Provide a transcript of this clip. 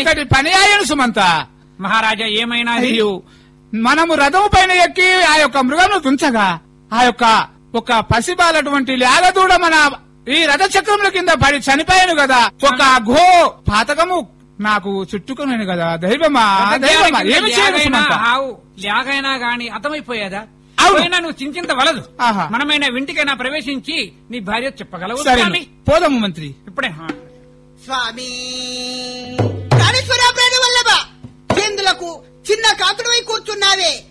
ఇంకటి పని ఆయన సుమంత మహారాజా ఏమైనా అది? అయ్యో మనము రథము పైన ఎక్కి ఆ యొక్క మృగము దుంచగా ఆ యొక్క ఒక పసిబాలటువంటి లేగదూడ మన ఈ రథ చక్రముల కింద పడి చనిపోయాను కదా ఒక ఘో పాతకము నాకు చుట్టుకున్నాను కదా దైవమా దైవమా ఏమి చేయను ల్యాగైనా సుమంత ఆవు ల్యాగైనా గాని అర్థమైపోయేదా అవును. పోయినా నువ్వు చించింత వలదు ఆహా. మనమైనా ఇంటికైనా ప్రవేశించి నీ భార్య చెప్పగలవు సరే స్వామి? పోదాము మంత్రి ఇప్పుడే ఆ. స్వామి కాళేశ్వర ప్రేణ వల్లభ ఎందులకు చిన్న కాకుడివై కూర్చున్నావే